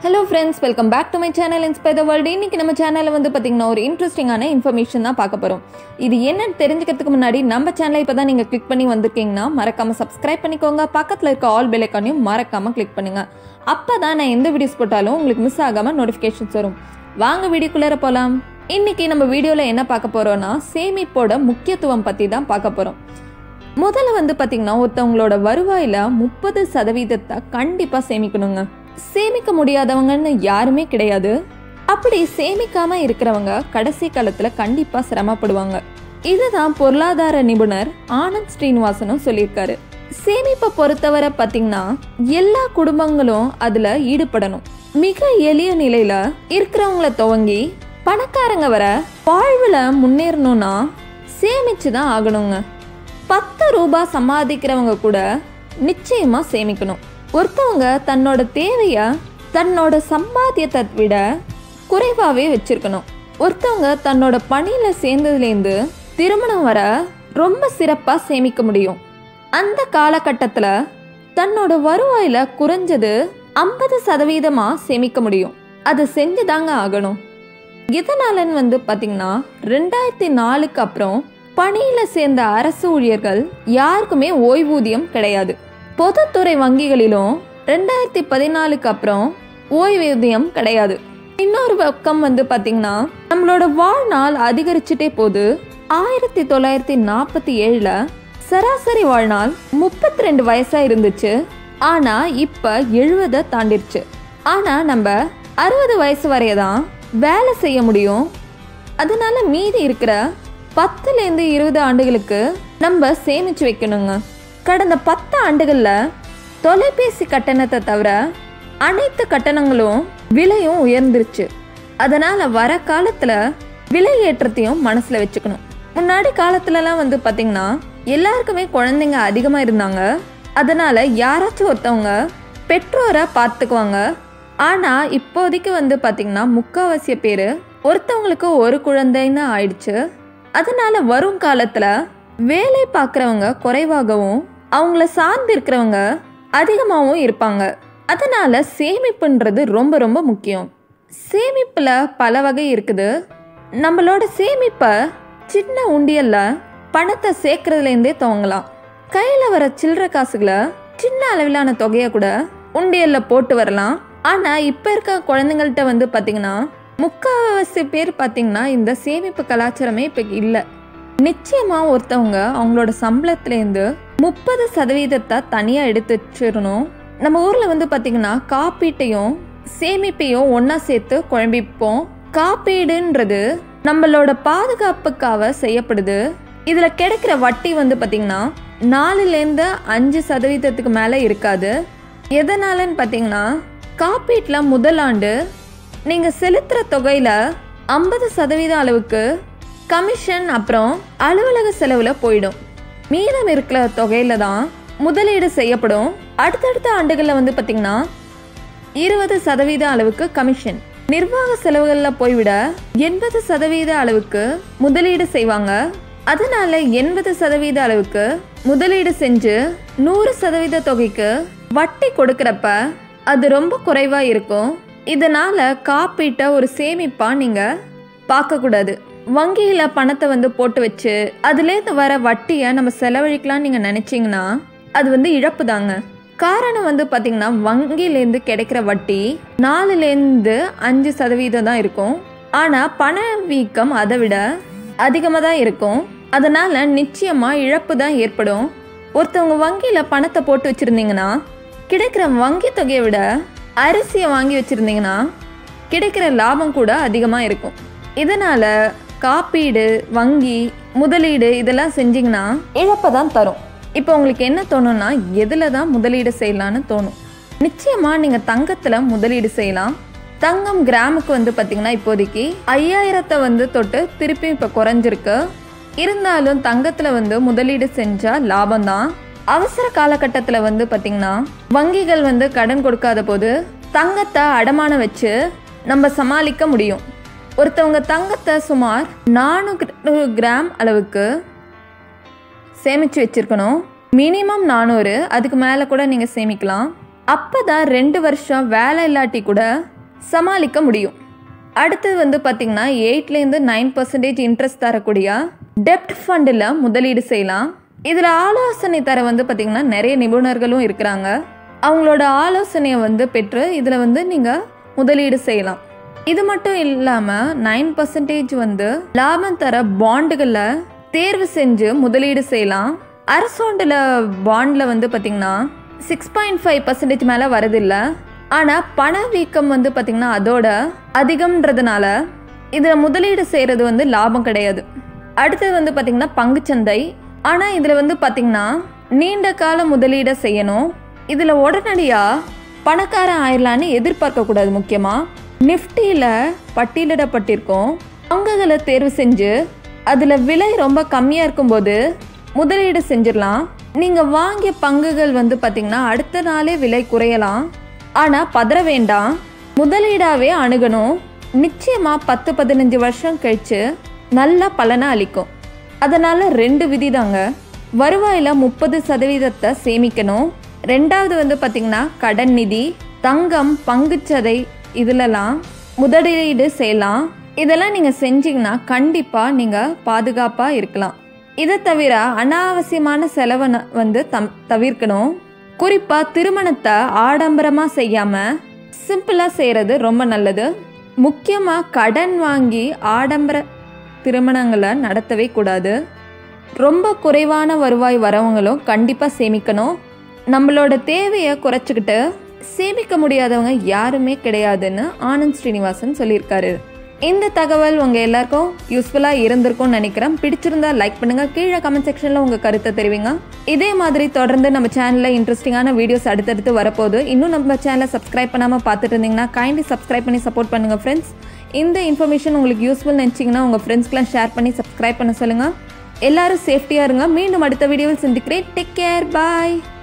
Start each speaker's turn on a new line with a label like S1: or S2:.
S1: hello friends welcome back to my channel inspire the world இன்னைக்கு நம்ம சேனலில் வந்து பார்த்திங்கன்னா ஒரு இன்ட்ரெஸ்டிங்கான இன்ஃபர்மேஷன் தான் பார்க்க போகிறோம் இது என்னன்னு தெரிஞ்சுக்கிறதுக்கு முன்னாடி நம்ம சேனலை இப்போ தான் நீங்கள் கிளிக் பண்ணி வந்திருக்கீங்கன்னா மறக்காமல் சப்ஸ்கிரைப் பண்ணிக்கோங்க பக்கத்தில் இருக்க ஆல் பெல் ஐக்கானையும் மறக்காமல் கிளிக் பண்ணுங்கள் அப்போ தான் நான் எந்த வீடியோஸ் போட்டாலும் உங்களுக்கு மிஸ் ஆகாமல் நோட்டிஃபிகேஷன்ஸ் வரும் வாங்க வீடியோக்குள்ளே போகலாம் இன்னைக்கு நம்ம வீடியோவில் என்ன பார்க்க போகிறோன்னா சேமிப்போட முக்கியத்துவம் பற்றி தான் பார்க்க போகிறோம் முதல்ல வந்து பார்த்தீங்கன்னா ஒருத்தவங்களோட வருவாயில் முப்பது சதவீதத்தை கண்டிப்பாக சேமிக்கணுங்க சேமிக்க முடியாதவங்கன்னு யாருமே கிடையாது அப்படி சேமிக்காம இருக்கிறவங்க கடைசி காலத்துல கண்டிப்பா சிரமப்படுவாங்க இதுதான் பொருளாதார நிபுணர் ஆனந்த் ஸ்ரீனிவாசனும் சொல்லியிருக்காரு சேமிப்பை பொறுத்தவரை பார்த்தீங்கன்னா எல்லா குடும்பங்களும் அதுல ஈடுபடணும் மிக எளிய நிலையில இருக்கிறவங்கள துவங்கி பணக்காரங்க வர வாழ்வுல முன்னேறணும்னா சேமிச்சு தான் ஆகணுங்க பத்து ரூபாய் சம்பாதிக்கிறவங்க கூட நிச்சயமா சேமிக்கணும் ஒருத்தவங்க தன்னோட தேவைய தன்னோட சம்பாத்தியத்தை விட குறைவாகவே வச்சிருக்கணும் ஒருத்தவங்க தன்னோட பணியில் சேர்ந்ததுலேருந்து திருமணம் வர ரொம்ப சிறப்பாக சேமிக்க முடியும் அந்த காலகட்டத்தில் தன்னோட வருவாயில் குறைஞ்சது ஐம்பது சதவீதமாக சேமிக்க முடியும் அதை செஞ்சு தாங்க ஆகணும் இதனாலன்னு வந்து பார்த்தீங்கன்னா ரெண்டாயிரத்தி நாலுக்கு அப்புறம் பணியில் சேர்ந்த அரசு ஊழியர்கள் யாருக்குமே ஓய்வூதியம் கிடையாது பொதுத்துறை வங்கிகளிலும் ரெண்டாயிரத்தி பதினாலுக்கு அப்புறம் ஓய்வூதியம் கிடையாது இன்னொரு பக்கம் வந்து பார்த்தீங்கன்னா நம்மளோட வாழ்நாள் அதிகரிச்சுட்டே போகுது ஆயிரத்தி தொள்ளாயிரத்தி நாற்பத்தி ஏழில் சராசரி வாழ்நாள் முப்பத்தி ரெண்டு வயசாக இருந்துச்சு ஆனால் இப்போ எழுபதை தாண்டிருச்சு ஆனால் நம்ம அறுபது வயசு வரைய தான் வேலை செய்ய முடியும் அதனால மீதி இருக்கிற பத்துலேருந்து இருபது ஆண்டுகளுக்கு நம்ம சேமிச்சு வைக்கணுங்க கடந்த பத்து ஆண்டுகளில் தொலைபேசி கட்டணத்தை தவிர அனைத்து கட்டணங்களும் விலையும் உயர்ந்துருச்சு அதனால் வர காலத்தில் விலை ஏற்றத்தையும் மனசில் வச்சுக்கணும் முன்னாடி காலத்துலலாம் வந்து பார்த்திங்கன்னா எல்லாருக்குமே குழந்தைங்க அதிகமாக இருந்தாங்க அதனால் யாராச்சும் ஒருத்தவங்க பெற்றோரை பார்த்துக்குவாங்க ஆனால் இப்போதைக்கு வந்து பார்த்திங்கன்னா முக்கால்வாசிய பேர் ஒருத்தவங்களுக்கு ஒரு குழந்தைன்னு ஆயிடுச்சு அதனால வரும் காலத்தில் வேலை பார்க்குறவங்க குறைவாகவும் அவங்கள சார்ந்து இருக்கிறவங்க அதிகமாகவும் இருப்பாங்க அதனால சேமிப்புன்றது ரொம்ப ரொம்ப முக்கியம் சேமிப்பில் பல வகை இருக்குது நம்மளோட சேமிப்பை சின்ன உண்டியல்ல பணத்தை சேர்க்கறதுலேருந்தே துவங்கலாம் கையில் வர சில்லற காசுகளை சின்ன அளவிலான தொகையை கூட உண்டியல்ல போட்டு வரலாம் ஆனால் இப்போ இருக்க குழந்தைங்கள்ட்ட வந்து பார்த்தீங்கன்னா முக்கால்வாசி பேர் பார்த்தீங்கன்னா இந்த சேமிப்பு கலாச்சாரமே இப்போ இல்லை நிச்சயமாக ஒருத்தவங்க அவங்களோட சம்பளத்துலேருந்து முப்பது சதவீதத்தை தனியாக எடுத்து வச்சிடணும் நம்ம ஊரில் வந்து பார்த்திங்கன்னா காப்பீட்டையும் சேமிப்பையும் ஒன்றா சேர்த்து குழம்பிப்போம் காப்பீடுன்றது நம்மளோட பாதுகாப்புக்காக செய்யப்படுது இதில் கிடைக்கிற வட்டி வந்து பார்த்திங்கன்னா நாலுலேருந்து அஞ்சு சதவீதத்துக்கு மேலே இருக்காது எதனாலன்னு பார்த்தீங்கன்னா காப்பீட்டில் முதல் ஆண்டு நீங்கள் செலுத்துகிற தொகையில் ஐம்பது சதவீதம் அளவுக்கு கமிஷன் அப்புறம் அலுவலக செலவில் போயிடும் மீதம் இருக்கிற தொகையில் தான் முதலீடு செய்யப்படும் அடுத்தடுத்த ஆண்டுகளில் வந்து பார்த்திங்கன்னா இருபது சதவீத அளவுக்கு கமிஷன் நிர்வாக செலவுகளில் போய்விட எண்பது சதவீத அளவுக்கு முதலீடு செய்வாங்க அதனால எண்பது சதவீத அளவுக்கு முதலீடு செஞ்சு நூறு சதவீத தொகைக்கு வட்டி கொடுக்குறப்ப அது ரொம்ப குறைவாக இருக்கும் இதனால காப்பீட்டை ஒரு சேமிப்பாக நீங்கள் பார்க்கக்கூடாது வங்கியில் பணத்தை வந்து போட்டு வச்சு அதுலேருந்து வர வட்டியை நம்ம செலவழிக்கலாம்னு நீங்கள் நினச்சிங்கன்னா அது வந்து இழப்பு தாங்க காரணம் வந்து பார்த்திங்கன்னா வங்கியிலேருந்து கிடைக்கிற வட்டி நாலுலேருந்து அஞ்சு சதவீதம் தான் இருக்கும் ஆனால் பண வீக்கம் அதை விட அதிகமாக தான் இருக்கும் அதனால் நிச்சயமாக இழப்பு தான் ஏற்படும் ஒருத்தவங்க வங்கியில் பணத்தை போட்டு வச்சுருந்தீங்கன்னா கிடைக்கிற வங்கி தொகையை விட அரிசியை வாங்கி வச்சுருந்தீங்கன்னா கிடைக்கிற லாபம் கூட அதிகமாக இருக்கும் இதனால் காப்பீடு வங்கி முதலீடு இதெல்லாம் செஞ்சிங்கன்னா இழப்பை தான் தரும் இப்போ உங்களுக்கு என்ன தோணும்னா எதில் தான் முதலீடு செய்யலான்னு தோணும் நிச்சயமாக நீங்கள் தங்கத்தில் முதலீடு செய்யலாம் தங்கம் கிராமுக்கு வந்து பார்த்திங்கன்னா இப்போதைக்கு ஐயாயிரத்தை வந்து தொட்டு திருப்பி இப்போ குறைஞ்சிருக்கு இருந்தாலும் தங்கத்தில் வந்து முதலீடு செஞ்சால் லாபம்தான் அவசர காலகட்டத்தில் வந்து பார்த்திங்கன்னா வங்கிகள் வந்து கடன் கொடுக்காத போது தங்கத்தை அடமானம் வச்சு நம்ம சமாளிக்க முடியும் ஒருத்தவங்க தங்கத்தை சுமார் நானூறு கிராம் அளவுக்கு சேமித்து வச்சுருக்கணும் மினிமம் நானூறு அதுக்கு மேலே கூட நீங்கள் சேமிக்கலாம் அப்போ தான் ரெண்டு வருஷம் வேலை இல்லாட்டி கூட சமாளிக்க முடியும் அடுத்தது வந்து பார்த்திங்கன்னா எயிட்லேருந்து நைன் பர்சன்டேஜ் இன்ட்ரெஸ்ட் தரக்கூடிய டெப்ட் ஃபண்டில் முதலீடு செய்யலாம் இதில் ஆலோசனை தர வந்து பார்த்திங்கன்னா நிறைய நிபுணர்களும் இருக்கிறாங்க அவங்களோட ஆலோசனையை வந்து பெற்று இதில் வந்து நீங்கள் முதலீடு செய்யலாம் இது மட்டும் இல்லாமல் நைன் பர்சன்டேஜ் வந்து லாபம் தர பாண்டுகளில் தேர்வு செஞ்சு முதலீடு செய்யலாம் அரசோண்டில் பாண்டில் வந்து பார்த்திங்கன்னா சிக்ஸ் பாயிண்ட் ஃபைவ் பர்சன்டேஜ் மேலே வரதில்லை ஆனால் பணவீக்கம் வந்து பார்த்திங்கன்னா அதோட அதிகம்ன்றதுனால இதில் முதலீடு செய்கிறது வந்து லாபம் கிடையாது அடுத்தது வந்து பார்த்திங்கன்னா பங்குச்சந்தை ஆனால் இதில் வந்து பார்த்திங்கன்னா நீண்ட கால முதலீடை செய்யணும் இதில் உடனடியாக பணக்காரன் ஆயிடலான்னு எதிர்பார்க்கக்கூடாது முக்கியமாக நிஃப்டியில் பட்டியலிடப்பட்டிருக்கும் பங்குகளை தேர்வு செஞ்சு அதில் விலை ரொம்ப கம்மியாக இருக்கும்போது முதலீடு செஞ்சிடலாம் நீங்கள் வாங்கிய பங்குகள் வந்து பார்த்திங்கன்னா அடுத்த நாளே விலை குறையலாம் ஆனால் பதற வேண்டாம் முதலீடாகவே அணுகணும் நிச்சயமாக பத்து பதினஞ்சு வருஷம் கழித்து நல்ல பலனை அளிக்கும் அதனால் ரெண்டு விதி தாங்க வருவாயில் முப்பது சதவீதத்தை சேமிக்கணும் ரெண்டாவது வந்து பார்த்திங்கன்னா கடன் நிதி தங்கம் பங்குச்சதை இதிலலாம் முதலீடு செய்யலாம் இதெல்லாம் நீங்கள் செஞ்சீங்கன்னா கண்டிப்பாக நீங்கள் பாதுகாப்பாக இருக்கலாம் இதை தவிர அனாவசியமான செலவை ந- வந்து தம் தவிர்க்கணும் குறிப்பாக திருமணத்தை ஆடம்பரமாக செய்யாமல் சிம்பிளாக செய்கிறது ரொம்ப நல்லது முக்கியமாக கடன் வாங்கி ஆடம்பர திருமணங்களை நடத்தவே கூடாது ரொம்ப குறைவான வருவாய் வரவங்களும் கண்டிப்பாக சேமிக்கணும் நம்மளோட தேவையை குறைச்சிக்கிட்டு சேமிக்க முடியாதவங்க யாருமே கிடையாதுன்னு ஆனந்த் ஸ்ரீனிவாசன் சொல்லியிருக்காரு இந்த தகவல் உங்கள் எல்லாருக்கும் யூஸ்ஃபுல்லாக இருந்திருக்கும்னு நினைக்கிறேன் பிடிச்சிருந்தா லைக் பண்ணுங்கள் கீழே கமெண்ட் செக்ஷனில் உங்கள் கருத்தை தெரிவிங்க இதே மாதிரி தொடர்ந்து நம்ம சேனலில் இன்ட்ரெஸ்டிங்கான வீடியோஸ் அடுத்தடுத்து வரப்போகுது இன்னும் நம்ம சேனலை சப்ஸ்கிரைப் பண்ணாமல் பார்த்துட்டு இருந்தீங்கன்னா கைண்ட்லி சப்ஸ்கிரைப் பண்ணி சப்போர்ட் பண்ணுங்கள் ஃப்ரெண்ட்ஸ் இந்த இன்ஃபர்மேஷன் உங்களுக்கு யூஸ்ஃபுல் நினச்சிங்கன்னா உங்கள் ஃப்ரெண்ட்ஸ்க்கெலாம் ஷேர் பண்ணி சப்ஸ்கிரைப் பண்ண சொல்லுங்கள் எல்லாரும் சேஃப்டியாக இருங்க மீண்டும் அடுத்த வீடியோவில் சந்திக்கிறேன் டேக் கேர் பாய்